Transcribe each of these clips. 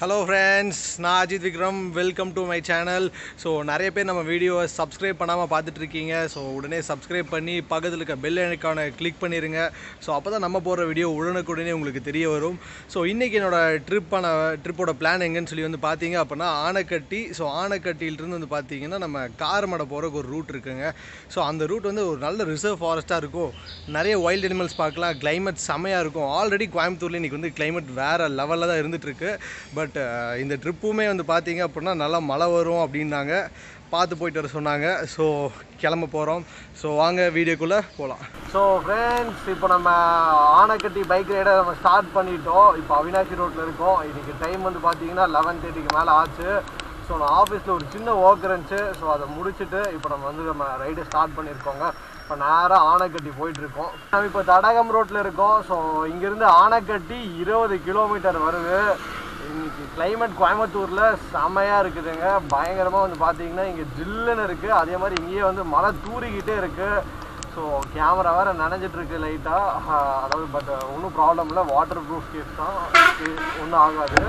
Hello friends நான் Ajith Vikram welcome to my channel so நிறைய பேர் நம்ம வீடியோவை சப்ஸ்கிரைப் பண்ணாமல் பார்த்துட்டு இருக்கீங்க ஸோ உடனே சப்ஸ்கிரைப் பண்ணி பக்கத்தில் இருக்க பெல் ஐக்கானை கிளிக் பண்ணிடுங்க ஸோ அப்போ தான் நம்ம போடுற வீடியோ உடனுக்குடனே உங்களுக்கு தெரிய வரும் ஸோ இன்றைக்கி என்னோட ட்ரிப்பான ட்ரிப்போட பிளான் எங்கன்னு சொல்லி வந்து பார்த்தீங்க அப்படின்னா ஆனைக்கட்டி ஸோ ஆனைக்கட்டியிலிருந்து வந்து பார்த்தீங்கன்னா நம்ம காரமடை போகிறக்கு ஒரு ரூட் இருக்குங்க ஸோ அந்த ரூட் வந்து ஒரு நல்ல ரிசர்வ் ஃபாரஸ்ட்டாக இருக்கும் நிறைய வைல்ட் அனிமல்ஸ் பார்க்கலாம் கிளைமேட் செமையாக இருக்கும் ஆல்ரெடி கோயம்புத்தூர்ல இன்றைக்கி வந்து கிளைமேட் வேறு லெவலில் தான் இருந்துகிட்ருக்கு பட் இந்த ட்ரிப்புமே வந்து பார்த்தீங்க அப்படின்னா நல்லா மழை வரும் அப்படின்னாங்க பார்த்து போயிட்டு வர சொன்னாங்க ஸோ கிளம்ப போகிறோம் ஸோ வாங்க வீடியோக்குள்ளே போகலாம் ஸோ ஃப்ரெண்ட்ஸ் இப்போ நம்ம ஆனைக்கட்டி பைக் ரைடை நம்ம ஸ்டார்ட் பண்ணிட்டோம் இப்போ அவினாசி ரோட்டில் இருக்கோம் இன்றைக்கி டைம் வந்து பார்த்தீங்கன்னா லெவன் தேர்ட்டிக்கு மேலே ஆச்சு ஸோ நான் ஆஃபீஸில் ஒரு சின்ன ஒர்க் இருந்துச்சு ஸோ அதை முடிச்சுட்டு இப்போ நம்ம வந்து நம்ம ரைடை ஸ்டார்ட் பண்ணியிருக்கோங்க இப்போ நேராக ஆனைக்கட்டி போயிட்டுருக்கோம் நம்ம இப்போ தடகம் ரோட்டில் இருக்கோம் ஸோ இங்கேருந்து ஆனைக்கட்டி இருபது கிலோமீட்டர் வருது இன்னைக்கு கிளைமேட் கோயம்புத்தூரில் செமையாக இருக்குதுங்க பயங்கரமாக வந்து பார்த்தீங்கன்னா இங்கே ஜில்லுன்னு இருக்குது அதே மாதிரி இங்கேயே வந்து மழை தூறிக்கிட்டே இருக்குது ஸோ கேமரா வேறு நனைஞ்சிட்டு இருக்கு லைட்டாக அதாவது பட் ஒன்றும் ப்ராப்ளம் இல்லை வாட்டர் ப்ரூஃப் கேஸ் தான் ஒன்றும் ஆகாது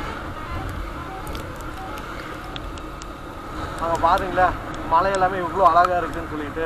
அங்கே பாருங்களேன் மலை எல்லாமே இவ்வளோ அழகாக இருக்குன்னு சொல்லிட்டு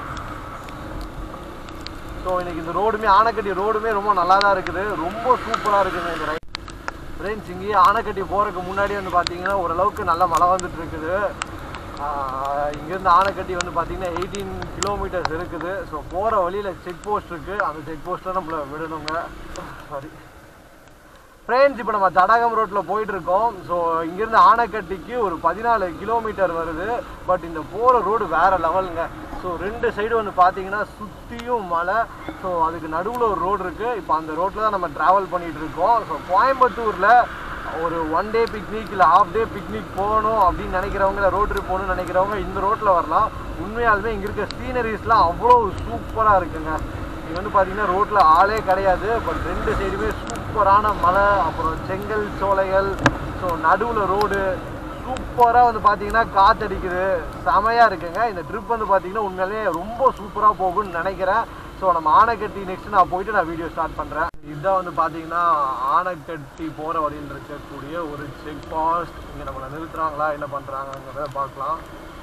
ஸோ இன்னைக்கு இந்த ரோடுமே ஆனைக்கட்டி ரோடுமே ரொம்ப நல்லா தான் இருக்குது ரொம்ப சூப்பராக இருக்குங்க இந்த ரைட் ஃப்ரெண்ட்ஸ் இங்கேயே ஆனைக்கட்டி போகிறதுக்கு முன்னாடி வந்து பார்த்தீங்கன்னா ஓரளவுக்கு நல்ல மழை வந்துட்டு இருக்குது ஆஹ் இங்கேருந்து ஆனைக்கட்டி வந்து பார்த்தீங்கன்னா எயிட்டீன் கிலோமீட்டர்ஸ் இருக்குது ஸோ போகிற வழியில் செக் போஸ்ட் இருக்குது அந்த செக் போஸ்ட்டில் நம்மளை விடணுங்க சாரி ஃப்ரெண்ட்ஸ் இப்போ நம்ம தடாகம் ரோட்டில் போயிட்டு இருக்கோம் ஸோ இங்கேருந்து ஆனைக்கட்டிக்கு ஒரு பதினாலு கிலோமீட்டர் வருது பட் இந்த போகிற ரோடு வேற லெவலுங்க ஸோ ரெண்டு சைடு வந்து பார்த்தீங்கன்னா சுற்றியும் மலை ஸோ அதுக்கு நடுவில் ஒரு ரோடு இருக்குது இப்போ அந்த ரோட்டில் தான் நம்ம ட்ராவல் பண்ணிகிட்டு இருக்கோம் ஸோ கோயம்புத்தூரில் ஒரு ஒன் டே பிக்னிக் இல்லை ஹாஃப் டே பிக்னிக் போகணும் அப்படின்னு நினைக்கிறவங்க இல்லை ரோட் ட்ரிப் போகணும்னு நினைக்கிறவங்க இந்த ரோட்டில் வரலாம் உண்மையாலுமே இங்கே இருக்க சீனரிஸ்லாம் அவ்வளோ சூப்பராக இருக்குங்க இங்கே வந்து பார்த்தீங்கன்னா ரோட்டில் ஆளே கிடையாது பட் ரெண்டு சைடுமே சூப்பரான மலை அப்புறம் செங்கல் சோலைகள் ஸோ நடுவில் ரோடு சூப்பராக வந்து பார்த்தீங்கன்னா காத்தடிக்குது செமையாக இருக்குங்க இந்த ட்ரிப் வந்து பார்த்தீங்கன்னா உண்மையிலேயே ரொம்ப சூப்பராக போகும்னு நினைக்கிறேன் ஸோ நம்ம ஆனைக்கட்டி நெக்ஸ்ட் நான் போயிட்டு நான் வீடியோ ஸ்டார்ட் பண்ணுறேன் இதுதான் வந்து பார்த்தீங்கன்னா ஆனைக்கட்டி போகிற வழியில் இருக்கக்கூடிய ஒரு செக் பாஸ்ட் இங்கே நம்மளை நிறுத்துறாங்களா என்ன பண்ணுறாங்கங்கிறத பார்க்கலாம்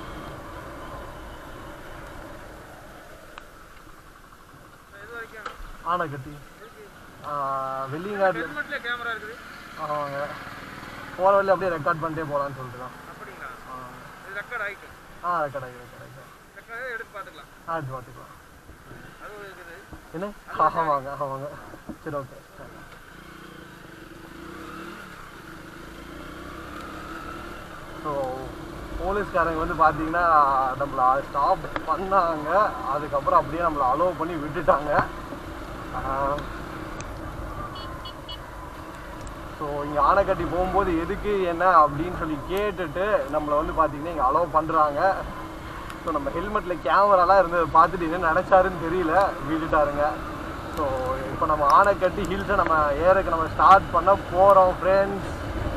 ஆனைக்கட்டி வெள்ளிங்காடு ஹெல்மெட்ல கேமரா இருக்குது ஆமாங்க போகிற வழி அப்படியே ரெக்கார்ட் பண்ணிட்டே போகலான்னு சொல்லிட்டு தான் அப்படிங்களா ஆ. இது ரெக்கார்ட் ஆயிட்டு ஆ ரெக்கார்ட் ஆகி ரெக்கார்ட் ஆகி ரெக்கார்ட் எடுத்து பார்த்துக்கலாம் ஆ எடுத்து பார்த்துக்கலாம் அது ஒரு இருக்குது என்ன ஆமாங்க ஆமாங்க சரி ஓகே ஸோ போலீஸ்காரங்க வந்து பார்த்தீங்கன்னா நம்மளை ஸ்டாப் பண்ணாங்க அதுக்கப்புறம் அப்படியே நம்மளை அலோவ் பண்ணி விட்டுட்டாங்க ஸோ இங்கே ஆனைக்கட்டி போகும்போது எதுக்கு என்ன அப்படின்னு சொல்லி கேட்டுட்டு நம்மளை வந்து பார்த்தீங்கன்னா இங்கே அலோவ் பண்ணுறாங்க ஸோ நம்ம ஹெல்மெட்டில் கேமராலாம் இருந்ததை பார்த்துட்டு என்ன நினச்சாருன்னு தெரியல விட்டுட்டாருங்க ஸோ இப்போ நம்ம ஆனைக்கட்டி ஹில்ஸை நம்ம ஏறக்கு நம்ம ஸ்டார்ட் பண்ண போகிறோம் ஃப்ரெண்ட்ஸ்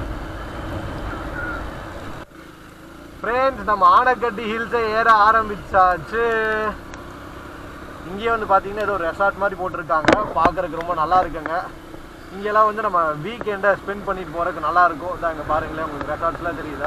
ஃப்ரெண்ட்ஸ் நம்ம ஆனைக்கட்டி ஹில்ஸை ஏற ஆரம்பிச்சாச்சு இங்கேயே வந்து பார்த்தீங்கன்னா ஏதோ ரெசார்ட் மாதிரி போட்டிருக்காங்க பார்க்கறதுக்கு ரொம்ப நல்லா இருக்குங்க இங்கெல்லாம் வந்து நம்ம வீக்கெண்டை ஸ்பெண்ட் பண்ணிட்டு போகிறதுக்கு நல்லா இருக்கும் இதான் இங்கே பாருங்களேன் உங்களுக்கு ரெசார்ட்ஸ்லாம் தெரியுதா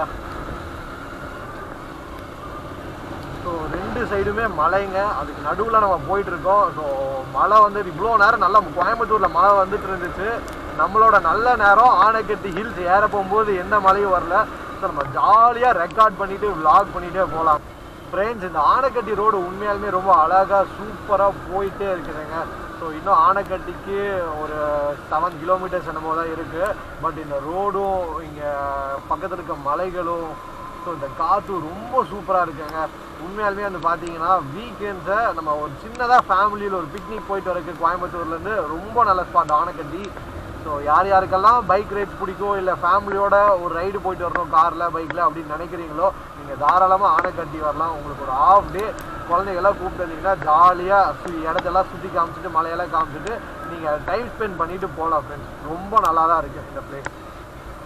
ஸோ ரெண்டு சைடுமே மலைங்க அதுக்கு நடுவில் நம்ம போயிட்டு இருக்கோம் ஸோ மழை வந்து இவ்வளோ நேரம் நல்லா கோயம்புத்தூரில் மழை வந்துட்டு இருந்துச்சு நம்மளோட நல்ல நேரம் ஆனைக்கட்டி ஹில்ஸ் ஏற போகும்போது எந்த மழையும் வரல ஸோ நம்ம ஜாலியாக ரெக்கார்ட் பண்ணிட்டு vlog பண்ணிகிட்டே போகலாம் ஃப்ரெண்ட்ஸ் இந்த ஆனைக்கட்டி ரோடு உண்மையாலுமே ரொம்ப அழகாக சூப்பராக போயிட்டே இருக்குதுங்க ஸோ இன்னும் ஆனைக்கட்டிக்கு ஒரு செவன் கிலோமீட்டர்ஸ் என்னமோ தான் இருக்குது பட் இந்த ரோடும் இங்கே பக்கத்தில் இருக்க மலைகளும் ஸோ இந்த காற்று ரொம்ப சூப்பராக இருக்குங்க உண்மையாலுமே வந்து பார்த்தீங்கன்னா வீக்கெண்ட்ஸை நம்ம ஒரு சின்னதாக ஃபேமிலியில் ஒரு பிக்னிக் போயிட்டு வரக்கு கோயம்புத்தூர்லேருந்து ரொம்ப நல்ல ஸ்பாட் ஆனைக்கட்டி ஸோ யார் யாருக்கெல்லாம் பைக் ரைட் பிடிக்கும் இல்லை ஃபேமிலியோட ஒரு ரைடு போயிட்டு வரணும் காரில் பைக்கில் அப்படின்னு நினைக்கிறீங்களோ நீங்கள் தாராளமாக ஆனைக்கட்டி வரலாம் உங்களுக்கு ஒரு ஆஃப் டே குழந்தைகள்லாம் கூப்பிட்டு வந்தீங்கன்னா ஜாலியாக இடத்தெல்லாம் சுற்றி காமிச்சிட்டு மலையெல்லாம் காமிச்சிட்டு நீங்கள் டைம் ஸ்பெண்ட் பண்ணிட்டு போகலாம் ஃப்ரெண்ட்ஸ் ரொம்ப நல்லா தான் இருக்குது இந்த பிளேஸ்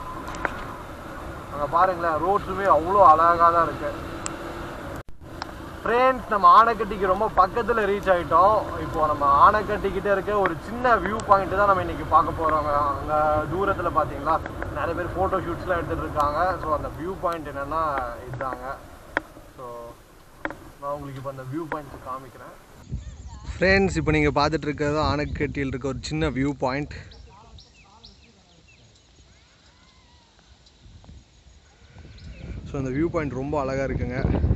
அங்கே பாருங்களேன் ரோட்ஸுமே அவ்வளோ அழகாக தான் இருக்குது ஃப்ரெண்ட்ஸ் நம்ம ஆனைக்கட்டிக்கு ரொம்ப பக்கத்தில் ரீச் ஆகிட்டோம் இப்போ நம்ம ஆனைக்கட்டிக்கிட்ட இருக்க ஒரு சின்ன வியூ பாயிண்ட் தான் நம்ம இன்னைக்கு பார்க்க போகிறோங்க அங்கே தூரத்தில் பார்த்தீங்களா நிறைய பேர் ஃபோட்டோ ஷூட்ஸ்லாம் எடுத்துகிட்டு இருக்காங்க ஸோ அந்த வியூ பாயிண்ட் என்னென்னா இதுதாங்க ஸோ நான் உங்களுக்கு இப்போ அந்த வியூ பாயிண்ட் காமிக்கிறேன் ஃப்ரெண்ட்ஸ் இப்போ நீங்கள் பார்த்துட்டு இருக்கிறது ஆனைக்கட்டியில் இருக்க ஒரு சின்ன வியூ பாயிண்ட் ஸோ அந்த வியூ பாயிண்ட் ரொம்ப அழகாக இருக்குங்க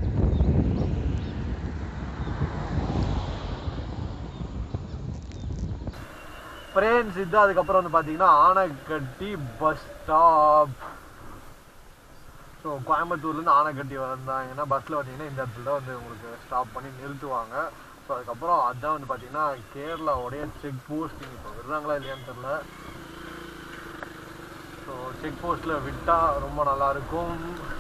ஃப்ரெண்ட்ஸ் இது அதுக்கப்புறம் வந்து பார்த்தீங்கன்னா ஆனைக்கட்டி பஸ் ஸ்டாப் ஸோ கோயம்புத்தூர்லேருந்து ஆனைக்கட்டி வந்தாங்கன்னா பஸ்ஸில் வந்தீங்கன்னா இந்த இடத்துல தான் வந்து உங்களுக்கு ஸ்டாப் பண்ணி நிறுத்துவாங்க ஸோ அதுக்கப்புறம் அதுதான் வந்து பார்த்தீங்கன்னா கேரளாவுடைய செக் போஸ்டிங் இப்போ விடுறாங்களா இல்லையான்னு தெரில ஸோ செக் போஸ்ட்டில் விட்டால் ரொம்ப நல்லாயிருக்கும்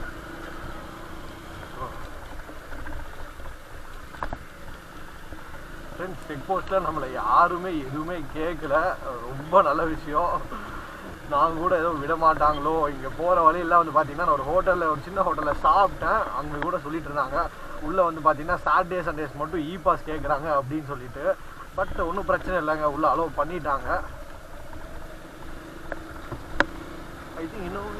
ஃப்ரெண்ட்ஸ் செக் போஸ்ட்டில் நம்மளை யாருமே எதுவுமே கேட்கல ரொம்ப நல்ல விஷயம் நான் கூட ஏதோ விட மாட்டாங்களோ இங்கே போகிற வழியெல்லாம் வந்து பார்த்தீங்கன்னா நான் ஒரு ஹோட்டலில் ஒரு சின்ன ஹோட்டலில் சாப்பிட்டேன் அங்கே கூட சொல்லிட்டு இருந்தாங்க உள்ளே வந்து பார்த்தீங்கன்னா சாட்டர்டே சண்டேஸ் மட்டும் இ பாஸ் கேட்குறாங்க அப்படின்னு சொல்லிட்டு பட் ஒன்றும் பிரச்சனை இல்லைங்க உள்ளே அலோவ் பண்ணிட்டாங்க ஐ திங்க் இன்னும்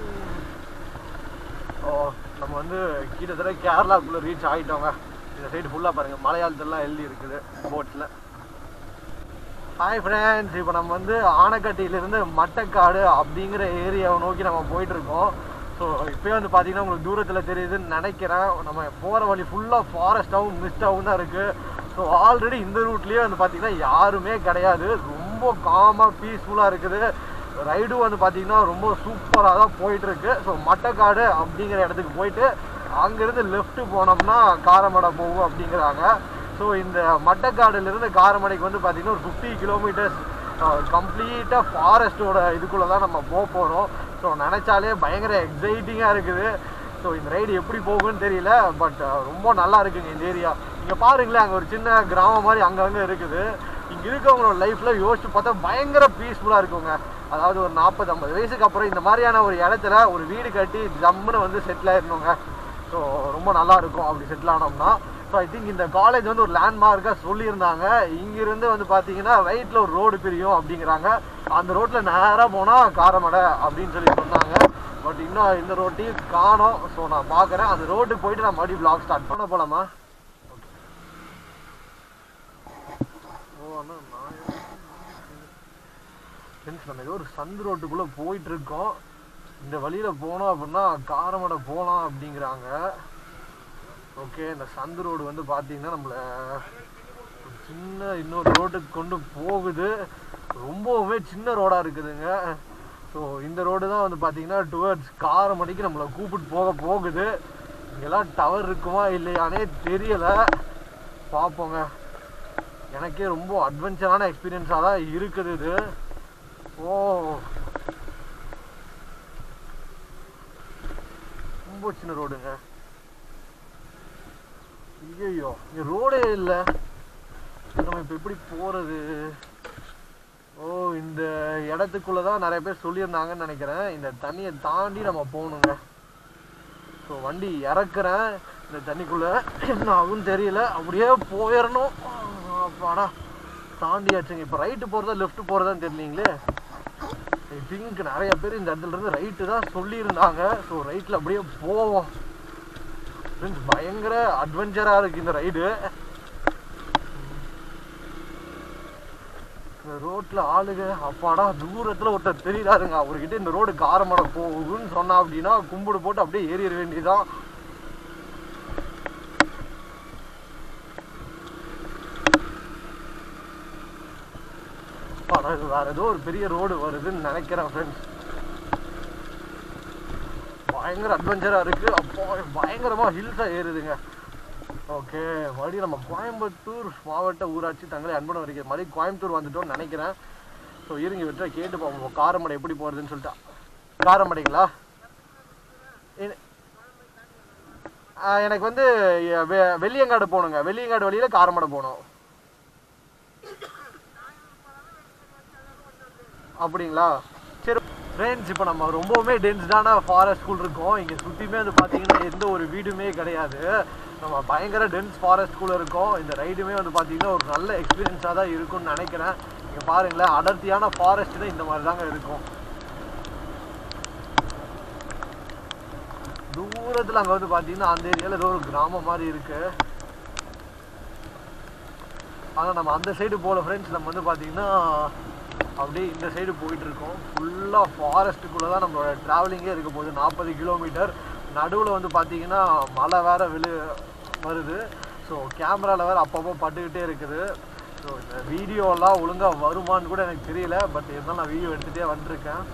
ஓ நம்ம வந்து கிட்டத்தட்ட கேரளாக்குள்ளே ரீச் ஆகிட்டோங்க இந்த சைடு ஃபுல்லாக பாருங்கள் மலையாளத்துலலாம் எழுதி இருக்குது போட்டில் ஹாய் ஃப்ரெண்ட்ஸ் இப்போ நம்ம வந்து ஆனைக்கட்டியிலேருந்து மட்டக்காடு அப்படிங்கிற ஏரியாவை நோக்கி நம்ம போயிட்டு இருக்கோம் ஸோ இப்போயே வந்து பார்த்தீங்கன்னா உங்களுக்கு தூரத்தில் தெரியுதுன்னு நினைக்கிறேன் நம்ம போகிற வழி ஃபுல்லாக ஃபாரஸ்ட்டாகவும் மிஸ்டாகவும் தான் இருக்குது ஸோ ஆல்ரெடி இந்த ரூட்லேயே வந்து பார்த்தீங்கன்னா யாருமே கிடையாது ரொம்ப காமாக பீஸ்ஃபுல்லாக இருக்குது ரைடும் வந்து பார்த்தீங்கன்னா ரொம்ப சூப்பராக தான் போயிட்டுருக்கு ஸோ மட்டக்காடு அப்படிங்கிற இடத்துக்கு போயிட்டு அங்கேருந்து லெஃப்ட்டு போனோம்னா காரமடை போகும் அப்படிங்கிறாங்க ஸோ இந்த மட்டக்காடுலேருந்து காரமடைக்கு வந்து பார்த்திங்கன்னா ஒரு ஃபிஃப்டி கிலோமீட்டர்ஸ் கம்ப்ளீட்டாக ஃபாரஸ்ட்டோட இதுக்குள்ளே தான் நம்ம போக போகிறோம் ஸோ நினச்சாலே பயங்கர எக்ஸைட்டிங்காக இருக்குது ஸோ இந்த ரைடு எப்படி போகும்னு தெரியல பட் ரொம்ப நல்லா இருக்குங்க இந்த ஏரியா இங்கே பாருங்களேன் அங்கே ஒரு சின்ன கிராமம் மாதிரி அங்கங்கே இருக்குது இங்கே இருக்கவங்களோட லைஃப்பில் யோசிச்சு பார்த்தா பயங்கர பீஸ்ஃபுல்லாக இருக்குங்க அதாவது ஒரு நாற்பது ஐம்பது வயசுக்கு அப்புறம் இந்த மாதிரியான ஒரு இடத்துல ஒரு வீடு கட்டி ஜம்முன்னு வந்து செட்டில் ஆயிடணுங்க ஸோ ரொம்ப நல்லா இருக்கும் அப்படி செட்டில் ஆனோம்னா ஸோ ஐ திங்க் இந்த காலேஜ் வந்து ஒரு லேண்ட்மார்க்காக சொல்லியிருந்தாங்க இங்கிருந்து வந்து பார்த்தீங்கன்னா ரைட்டில் ஒரு ரோடு பிரியும் அப்படிங்கிறாங்க அந்த ரோட்டில் நேராக போனால் காரமடை அப்படின்னு சொல்லி சொன்னாங்க பட் இன்னும் இந்த ரோட்டையும் காணோம் ஸோ நான் பார்க்குறேன் அந்த ரோட்டுக்கு போயிட்டு நான் மறுபடியும் vlog ஸ்டார்ட் பண்ண போகலாமா ஓ அண்ணா நான் ஃப்ரெண்ட்ஸ் நம்ம ஏதோ ஒரு சந்து ரோட்டுக்குள்ளே போயிட்டு இருக்கோம் இந்த வழியில் போனோம் அப்படின்னா காரமடை போகலாம் அப்படிங்கிறாங்க ஓகே இந்த சந்து ரோடு வந்து பார்த்தீங்கன்னா நம்மளை ஒரு சின்ன இன்னொரு ரோட்டுக்கு கொண்டு போகுது ரொம்பவுமே சின்ன ரோடாக இருக்குதுங்க ஸோ இந்த ரோடு தான் வந்து பார்த்தீங்கன்னா டுவர்ட்ஸ் காரமடைக்கு நம்மளை கூப்பிட்டு போக போகுது இங்கெல்லாம் டவர் இருக்குமா இல்லையானே தெரியலை பார்ப்போங்க எனக்கே ரொம்ப அட்வென்ச்சரான எக்ஸ்பீரியன்ஸாக தான் இருக்குது இது ஓ ரொம்ப சின்ன ரோடுங்க ஐயோ இங்க ரோடே இல்லை நம்ம இப்போ எப்படி போறது ஓ இந்த இடத்துக்குள்ள தான் நிறைய பேர் சொல்லியிருந்தாங்கன்னு நினைக்கிறேன் இந்த தண்ணியை தாண்டி நம்ம போகணுங்க ஸோ வண்டி இறக்குறேன் இந்த தண்ணிக்குள்ள என்ன ஆகும்னு தெரியல அப்படியே போயிடணும் அப்பாடா தாண்டியாச்சுங்க இப்போ ரைட்டு போகிறதா லெஃப்ட் போகிறதான்னு தெரியலீங்களே ஐ திங்க் நிறைய பேர் இந்த இடத்துல இருந்து ரைட்டு தான் சொல்லியிருந்தாங்க ஸோ ரைட்டில் அப்படியே போவோம் ஃப்ரெண்ட்ஸ் பயங்கர அட்வென்ச்சராக இருக்கு இந்த ரைடு இந்த ரோட்டில் ஆளுங்க அப்பாடா தூரத்தில் ஒருத்தர் தெரியுறாருங்க அவர்கிட்ட இந்த ரோடு காரமடை போகுதுன்னு சொன்னா அப்படின்னா கும்பிடு போட்டு அப்படியே ஏறிட வேண்டியதுதான் அப்பாடா, இது வேற ஏதோ ஒரு பெரிய ரோடு வருதுன்னு நினைக்கிறேன் ஃப்ரெண்ட்ஸ் பயங்கர அட்வென்ச்சராக இருக்கு அப்போ பயங்கரமா ஹில்ஸா ஏறுதுங்க ஓகே மறுபடியும் நம்ம கோயம்புத்தூர் மாவட்ட ஊராட்சி தங்களை அன்பன வரைக்கும் மறுபடியும் கோயம்புத்தூர் வந்துட்டோம்னு நினைக்கிறேன் ஸோ இருங்க விட்டுற கேட்டு பார்ப்போம் காரமடை எப்படி போகிறதுன்னு சொல்லிட்டு காரமடைங்களா எ- ஆ, எனக்கு வந்து எ- வெ- வெள்ளியங்காடு போகணுங்க வெள்ளியங்காடு வழியில் காரமடை போகணும் அப்படிங்களா சரி ஃப்ரெண்ட்ஸ் இப்போ நம்ம ரொம்பவுமே டென்ஸ்டான ஃபாரஸ்ட்குள் இருக்கோம் இங்கே சுற்றியுமே வந்து பார்த்தீங்கன்னா எந்த ஒரு வீடுமே கிடையாது நம்ம பயங்கர டென்ஸ் ஃபாரஸ்ட்குள்ளே இருக்கோம் இந்த ரைடுமே வந்து பார்த்தீங்கன்னா ஒரு நல்ல எக்ஸ்பீரியன்ஸாக தான் இருக்கும்னு நினைக்கிறேன் இங்கே பாருங்களேன் அடர்த்தியான ஃபாரஸ்ட் தான் இந்த மாதிரி தாங்க இருக்கும் தூரத்தில் அங்கே வந்து பார்த்தீங்கன்னா அந்த ஏரியாவில் ஏதோ ஒரு கிராமம் மாதிரி இருக்குது ஆனால் நம்ம அந்த சைடு போகல ஃப்ரெண்ட்ஸ் நம்ம வந்து பார்த்தீங்கன்னா அப்படியே இந்த சைடு போயிட்டு இருக்கோம் ஃபுல்லாக ஃபாரஸ்ட்டுக்குள்ளே தான் நம்மளோட ட்ராவலிங்கே இருக்க போகுது நாற்பது கிலோமீட்டர் நடுவில் வந்து பார்த்தீங்கன்னா மழை வேற விழு வருது ஸோ கேமராவில் வேறு அப்பப்போ பட்டுக்கிட்டே இருக்குது ஸோ இந்த வீடியோலாம் ஒழுங்காக வருமான்னு கூட எனக்கு தெரியல பட் இருந்தாலும் நான் வீடியோ எடுத்துகிட்டே வந்துருக்கேன்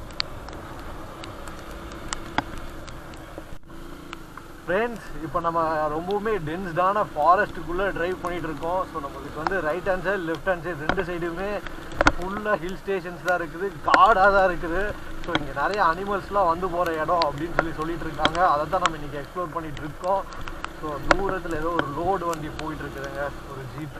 ஃப்ரெண்ட்ஸ் இப்போ நம்ம ரொம்பவுமே டென்ஸ்டான ஃபாரஸ்ட்டுக்குள்ளே ட்ரைவ் பண்ணிகிட்டு இருக்கோம் ஸோ நம்மளுக்கு வந்து right hand side left hand side ரெண்டு சைடுமே ஃபுல்லாக ஹில் ஸ்டேஷன்ஸ் தான் இருக்குது காடாக தான் இருக்குது ஸோ இங்கே நிறைய அனிமல்ஸ்லாம் வந்து போகிற இடம் அப்படின்னு சொல்லி சொல்லிட்டு இருக்காங்க அதை தான் நம்ம இன்றைக்கி எக்ஸ்ப்ளோர் பண்ணிகிட்டு இருக்கோம் ஸோ தூரத்தில் ஏதோ ஒரு லோடு வண்டி போயிட்டு இருக்குதுங்க ஒரு ஜீப்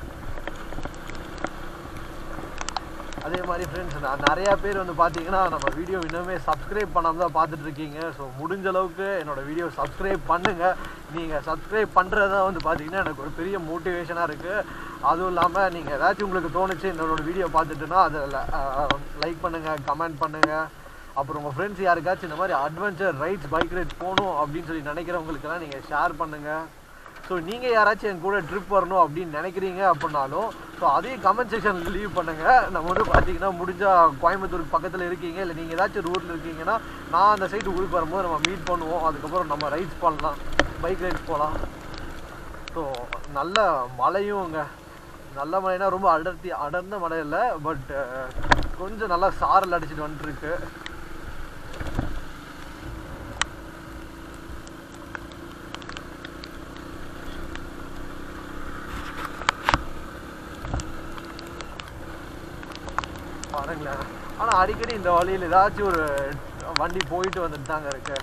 அதே மாதிரி ஃப்ரெண்ட்ஸ் நான் நிறையா பேர் வந்து பார்த்தீங்கன்னா நம்ம வீடியோ இன்னுமே சப்ஸ்கிரைப் பண்ணாமல் தான் பார்த்துட்டு இருக்கீங்க ஸோ முடிஞ்ச அளவுக்கு என்னோட வீடியோ சப்ஸ்கிரைப் பண்ணுங்கள் நீங்கள் சப்ஸ்கிரைப் பண்ணுறது தான் வந்து பார்த்தீங்கன்னா எனக்கு ஒரு பெரிய மோட்டிவேஷனாக இருக்குது அதுவும் இல்லாமல் நீங்கள் ஏதாச்சும் உங்களுக்கு தோணுச்சு என்னோட வீடியோ பார்த்துட்டுனா அதை லைக் பண்ணுங்கள் கமெண்ட் பண்ணுங்கள் அப்புறம் உங்கள் ஃப்ரெண்ட்ஸ் யாருக்காச்சும் இந்த மாதிரி அட்வென்ச்சர் ரைட்ஸ் பைக் ரைட் போகணும் அப்படின்னு சொல்லி நினைக்கிறவங்களுக்கெல்லாம் நீங்கள் ஷேர் பண்ணுங்கள் ஸோ நீங்கள் யாராச்சும் என் கூட ட்ரிப் வரணும் அப்படின்னு நினைக்கிறீங்க அப்படின்னாலும் ஸோ அதையும் கமெண்ட் செக்ஷனில் லீவ் பண்ணுங்கள் நம்ம வந்து பார்த்தீங்கன்னா முடிஞ்சால் கோயம்புத்தூருக்கு பக்கத்தில் இருக்கீங்க இல்லை நீங்கள் ஏதாச்சும் ரூட்டில் இருக்கீங்கன்னா நான் அந்த சைடு ஊருக்கு வரும்போது நம்ம மீட் பண்ணுவோம் அதுக்கப்புறம் நம்ம ரைட்ஸ் பண்ணலாம் பைக் ரைட்ஸ் போகலாம் ஸோ நல்ல மழையும் அங்கே நல்ல மழைனா ரொம்ப அடர்த்தி அடர்ந்த மழை இல்லை பட் கொஞ்சம் நல்லா சாரல் அடிச்சிட்டு வந்துட்டுருக்கு பாருங்களேன் ஆனால் அடிக்கடி இந்த வழியில் ஏதாச்சும் ஒரு வண்டி போயிட்டு வந்துட்டு தாங்க இருக்கு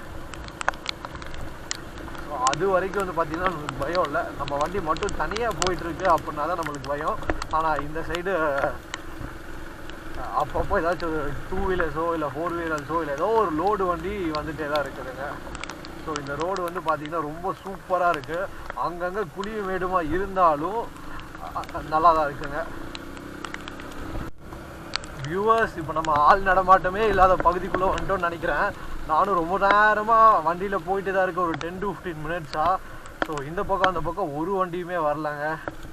ஸோ அது வரைக்கும் வந்து பார்த்தீங்கன்னா நம்மளுக்கு பயம் இல்லை நம்ம வண்டி மட்டும் தனியாக போயிட்டு இருக்கு அப்படின்னா தான் நம்மளுக்கு பயம் ஆனால் இந்த சைடு அப்பப்போ ஏதாச்சும் ஒரு டூ வீலர்ஸோ இல்லை ஃபோர் வீலர்ஸோ இல்லை ஏதோ ஒரு லோடு வண்டி வந்துட்டே தான் இருக்குதுங்க ஸோ இந்த ரோடு வந்து பார்த்தீங்கன்னா ரொம்ப சூப்பராக இருக்குது அங்கங்கே குழியும் மேடுமா இருந்தாலும் அ- அ- நல்லா தான் இருக்குங்க வியூவர்ஸ் இப்போ நம்ம ஆள் நடமாட்டமே இல்லாத பகுதிக்குள்ளே வந்துட்டோம்னு நினைக்கிறேன் நானும் ரொம்ப நேரமாக வண்டியில் போயிட்டு தான் இருக்கேன் ஒரு டென் டு ஃபிஃப்டீன் மினிட்ஸாக ஸோ இந்த பக்கம் அந்த பக்கம் ஒரு வண்டியுமே வரலங்க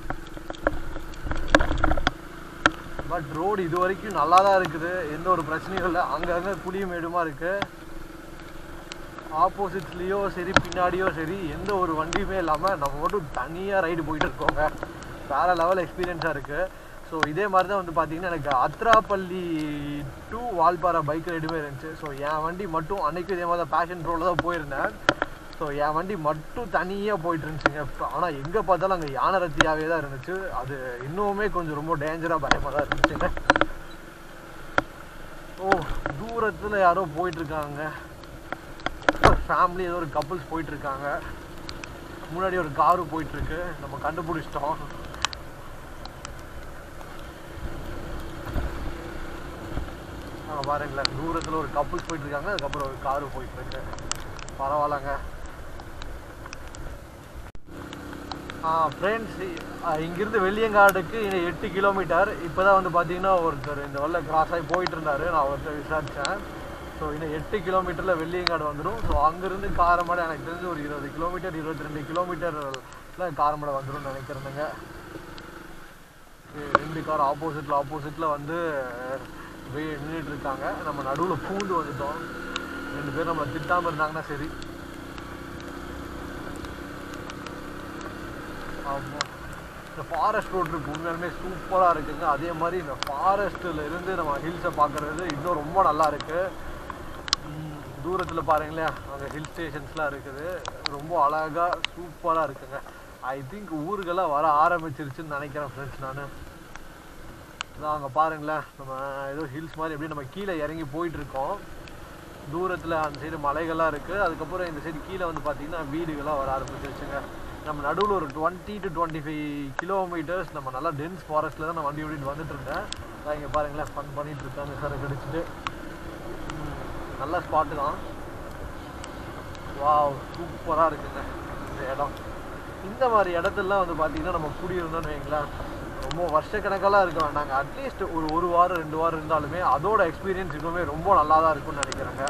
பட் ரோடு இது வரைக்கும் நல்லா தான் இருக்குது எந்த ஒரு பிரச்சனையும் இல்லை அங்கங்கே குழியும் மேடுமா இருக்குது ஆப்போசிட்லேயோ சரி பின்னாடியோ சரி எந்த ஒரு வண்டியுமே இல்லாமல் நம்ம மட்டும் தனியாக ரைடு போயிட்டு இருக்கோங்க வேறு லெவல் எக்ஸ்பீரியன்ஸாக இருக்குது ஸோ இதே மாதிரி தான் வந்து பார்த்தீங்கன்னா எனக்கு அத்ராப்பள்ளி டு வால்பாறை பைக் ரைடுமே இருந்துச்சு ஸோ என் வண்டி மட்டும் அன்னைக்கும் இதே மாதிரி தான் பேஷன் ப்ரோவில் தான் போயிருந்தேன் ஸோ என் வண்டி மட்டும் தனியாக போயிட்டு இருந்துச்சுங்க ஆனால் எங்கே பார்த்தாலும் அங்கே யானை ரத்தியாகவே தான் இருந்துச்சு அது இன்னுமே கொஞ்சம் ரொம்ப டேஞ்சராக பயமாக தான் இருந்துச்சுங்க ஓ தூரத்தில் யாரோ போயிட்டு இருக்காங்க ஃபேமிலி ஏதோ ஒரு கப்புள்ஸ் போயிட்டு இருக்காங்க முன்னாடி ஒரு காரு போயிட்டு இருக்கு நம்ம கண்டுபிடிச்சிட்டோம் ஆ பாருங்களேன் தூரத்தில் ஒரு கப்புள்ஸ் போயிட்டு இருக்காங்க அதுக்கப்புறம் ஒரு காரு போயிட்டு இருக்கு பரவாயில்லங்க ஆ ஃப்ரெண்ட்ஸ் இங்கிருந்து வெள்ளியங்காடுக்கு இன்னும் எட்டு கிலோமீட்டர் இப்போ தான் வந்து பார்த்தீங்கன்னா ஒருத்தர் இந்த வெள்ள கிராஸ் ஆகி போயிட்டு இருந்தாரு நான் ஒருத்தர் விசாரித்தேன் ஸோ இன்னும் எட்டு கிலோமீட்டரில் வெள்ளியங்காடு வந்துடும் ஸோ அங்கேருந்து காரமடை எனக்கு தெரிஞ்சு ஒரு இருபது கிலோமீட்டர் இருபத்தி ரெண்டு கிலோமீட்டரில் காரமடை வந்துடும் நினைக்கிறேனுங்க இது ரெண்டு கார் ஆப்போசிட்டில் ஆப்போசிட்டில் வந்து நின்றுட்டு இருக்காங்க நம்ம நடுவில் பூந்து வந்துட்டோம் ரெண்டு பேரும் நம்ம திட்டாமல் இருந்தாங்கன்னா சரி ஆமாம் இந்த ஃபாரஸ்ட் ரோட் இருக்கு உண்மையாலுமே சூப்பராக இருக்குங்க அதே மாதிரி இந்த ஃபாரஸ்ட்டில் இருந்து நம்ம ஹில்ஸை பார்க்குறது இன்னும் ரொம்ப நல்லா இருக்கு தூரத்தில் பாருங்களேன் அங்கே ஹில் ஸ்டேஷன்ஸ்லாம் இருக்குது ரொம்ப அழகாக சூப்பராக இருக்குங்க ஐ திங்க் ஊருக்கெல்லாம் வர ஆரம்பிச்சிருச்சுன்னு நினைக்கிறேன் ஃப்ரெண்ட்ஸ் நான் அதான் அங்கே பாருங்களேன் நம்ம ஏதோ ஹில்ஸ் மாதிரி எப்படி நம்ம கீழே இறங்கி போயிட்டு இருக்கோம் தூரத்தில் அந்த சைடு மலைகள்லாம் இருக்குது அதுக்கப்புறம் இந்த சைடு கீழே வந்து பார்த்தீங்கன்னா வீடுகள்லாம் வர ஆரம்பிச்சிருச்சுங்க நம்ம நடுவில் ஒரு twenty to twenty five kilometres நம்ம நல்லா டென்ஸ் ஃபாரஸ்ட்டில் தான் நான் வண்டி ஓட்டிட்டு வந்துட்டு இருந்தேன் அதான் இங்கே பாருங்களேன் ஃபன் பண்ணிட்டு இருக்காங்க சார் கடிச்சிட்டு ம். நல்ல ஸ்பாட்டு தான் வாவ் சூப்பராக இருக்குங்க இந்த இடம் இந்த மாதிரி இடத்துலலாம் வந்து பார்த்தீங்கன்னா நம்ம குடியிருந்தோம்னு வைங்களேன் ரொம்ப வருஷக்கணக்கெல்லாம் இருக்க வேண்டாங்க அட்லீஸ்ட் ஒரு ஒரு வாரம் ரெண்டு வாரம் இருந்தாலுமே அதோட எக்ஸ்பீரியன்ஸ் இன்னுமே ரொம்ப நல்லா தான் இருக்கும்னு நினைக்கிறேங்க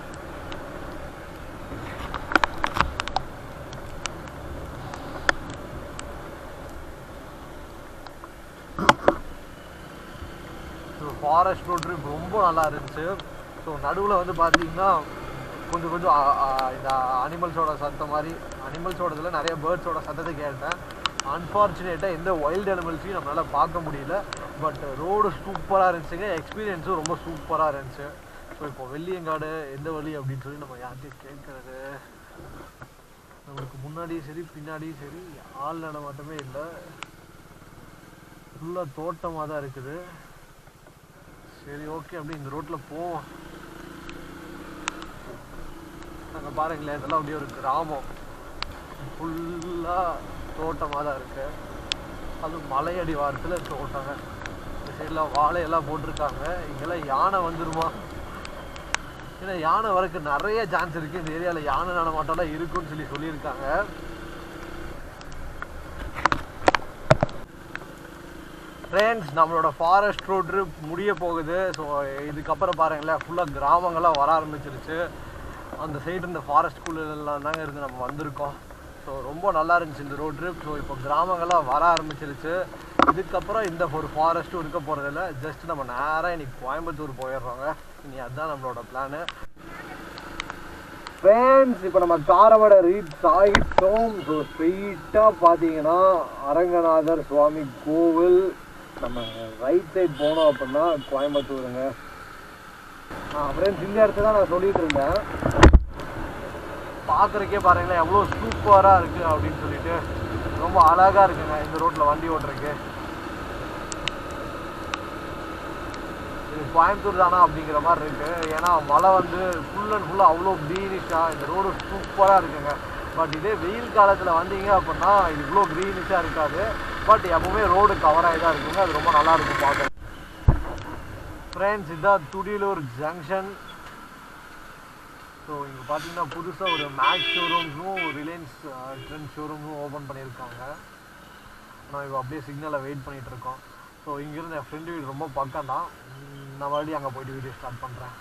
ஃபாரஸ்ட் ரோட் ட்ரிப் ரொம்ப நல்லா இருந்துச்சு ஸோ நடுவில் வந்து பார்த்தீங்கன்னா கொஞ்சம் கொஞ்சம் அ- அ- இந்த அனிமல்ஸோட சத்தம் மாதிரி அனிமல்ஸோடதுல நிறைய பேர்ட்ஸோட சத்தத்தை கேட்டேன் அன்ஃபார்ச்சுனேட்டாக எந்த வைல்டு அனிமல்ஸையும் நம்மளால் பார்க்க முடியல பட் ரோடு சூப்பராக இருந்துச்சுங்க எக்ஸ்பீரியன்ஸும் ரொம்ப சூப்பராக இருந்துச்சு ஸோ இப்போ வெள்ளியங்காடு எந்த வழி அப்படின்னு சொல்லி நம்ம யார்கிட்டயும் கேட்கறது நம்மளுக்கு முன்னாடியும் சரி பின்னாடியும் சரி ஆள் நடமாட்டமே இல்லை ஃபுல்லாக தோட்டமாக தான் இருக்குது சரி ஓகே அப்படி இந்த ரோட்டில் போவோம் அங்கே பாருங்களேன் இதெல்லாம் அப்படியே ஒரு கிராமம் ஃபுல்லாக தோட்டமாக தான் இருக்கு அது மலையடி வாரத்தில் தோட்டங்க இந்த சைடில் வாழையெல்லாம் போட்டிருக்காங்க இங்கெல்லாம் யானை வந்துருமா ஏன்னா யானை வரக்கு நிறைய சான்ஸ் இருக்குது இந்த ஏரியாவில் யானை நடமாட்டம்லாம் இருக்குன்னு சொல்லி சொல்லியிருக்காங்க ஃப்ரெண்ட்ஸ் நம்மளோட ஃபாரஸ்ட் ரோட் ட்ரிப் முடிய போகுது ஸோ இதுக்கப்புறம் பாருங்களேன் ஃபுல்லாக கிராமங்கள்லாம் வர ஆரம்பிச்சிருச்சு அந்த சைடு இந்த ஃபாரஸ்ட்குள்ளெல்லாம் தாங்க இருந்து நம்ம வந்திருக்கோம் ஸோ ரொம்ப நல்லா இருந்துச்சு இந்த ரோட் ட்ரிப் ஸோ இப்போ கிராமங்கள்லாம் வர ஆரம்பிச்சிருச்சு இதுக்கப்புறம் இந்த ஒரு ஃபாரஸ்ட்டும் இருக்க போகிறதில்ல ஜஸ்ட் நம்ம நேராக இன்னைக்கு கோயம்புத்தூர் போயிடுறோங்க இனி அதுதான் நம்மளோட பிளானு ஃப்ரெண்ட்ஸ் இப்போ நம்ம காரமடை ரீச் ஆகிட்டோம் ஸோ ஸ்ட்ரெயிட்டாக பார்த்தீங்கன்னா அரங்கநாதர் சுவாமி கோவில் நம்ம ரைட் சைட் போனோம் அப்படின்னா கோயம்புத்தூருங்க ஃப்ரெண்ட்ஸ் இந்த இடத்துல தான் நான் சொல்லிட்டு இருந்தேன் பார்க்குறக்கே பாருங்களேன் எவ்வளோ சூப்பராக இருக்குது அப்படின்னு சொல்லிட்டு ரொம்ப அழகாக இருக்குங்க இந்த ரோட்டில் வண்டி ஓட்டுறதுக்கு இது கோயம்புத்தூர் தானா அப்படிங்கிற மாதிரி இருக்கு ஏன்னா மழை வந்து ஃபுல் அண்ட் ஃபுல்லாக அவ்வளோ க்ரீனிஷாக இந்த ரோடு சூப்பராக இருக்குங்க பட் இதே வெயில் காலத்தில் வந்தீங்க அப்படின்னா இது இவ்வளோ க்ரீனிஷாக இருக்காது பட் எப்பவுமே ரோடு கவர் ஆகி தான் இருக்குங்க அது ரொம்ப நல்லா இருக்கும் பார்க்க ஃப்ரெண்ட்ஸ் இதான் துடியலூர் ஜங்ஷன் ஸோ இங்கே பார்த்தீங்கன்னா புதுசாக ஒரு மேக்ஸ் ஷோரூம்ஸும் ரிலையன்ஸ் ட்ரெண்ட் ஷோரூம்ஸும் ஓப்பன் பண்ணியிருக்காங்க நான் இப்போ அப்படியே சிக்னலை வெயிட் பண்ணிட்டு இருக்கோம் ஸோ இங்கேருந்து என் ஃப்ரெண்டு வீடு ரொம்ப பக்கம் தான் நான் மறுபடியும் அங்கே போயிட்டு வீடியோ ஸ்டார்ட் பண்ணுறேன்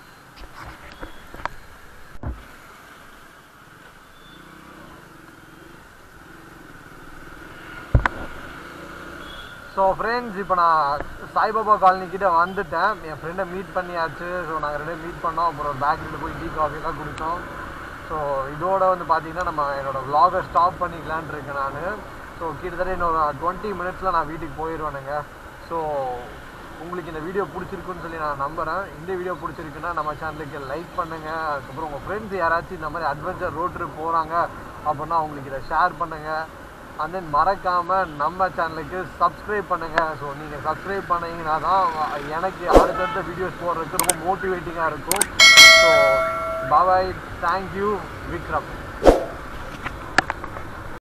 ஸோ ஃப்ரெண்ட்ஸ் இப்போ நான் சாய்பாபா காலனி கிட்ட வந்துட்டேன் என் ஃப்ரெண்டை மீட் பண்ணியாச்சு ஸோ நாங்கள் ரெண்டு மீட் பண்ணோம் அப்புறம் பேக்கில் போய் டீ காஃபிலாம் குடித்தோம் ஸோ இதோட வந்து பார்த்தீங்கன்னா நம்ம என்னோட vlog-அ ஸ்டாப் பண்ணிக்கலான்ட்டு இருக்கேன் நான் ஸோ கிட்டத்தட்ட இன்னொரு டுவெண்ட்டி மினிட்ஸில் நான் வீட்டுக்கு போயிடுவேனுங்க ஸோ உங்களுக்கு இந்த வீடியோ பிடிச்சிருக்குன்னு சொல்லி நான் நம்புகிறேன் இந்த வீடியோ பிடிச்சிருக்குன்னா நம்ம சேனலுக்கு லைக் பண்ணுங்கள் அதுக்கப்புறம் உங்கள் ஃப்ரெண்ட்ஸ் யாராச்சும் இந்த மாதிரி அட்வென்ச்சர் ரோட் ட்ரிப் போகிறாங்க அப்படின்னா அவங்களுக்கு இதை ஷேர் பண்ணுங்கள் அண்ட் தென் மறக்காமல் நம்ம சேனலுக்கு சப்ஸ்கிரைப் பண்ணுங்கள் ஸோ நீங்கள் சப்ஸ்கிரைப் பண்ணீங்கன்னா தான் எனக்கு அடுத்தடுத்த வீடியோஸ் போடுறதுக்கு ரொம்ப மோட்டிவேட்டிங்காக இருக்கும் ஸோ பாபாய் தேங்க்யூ விக்ரம்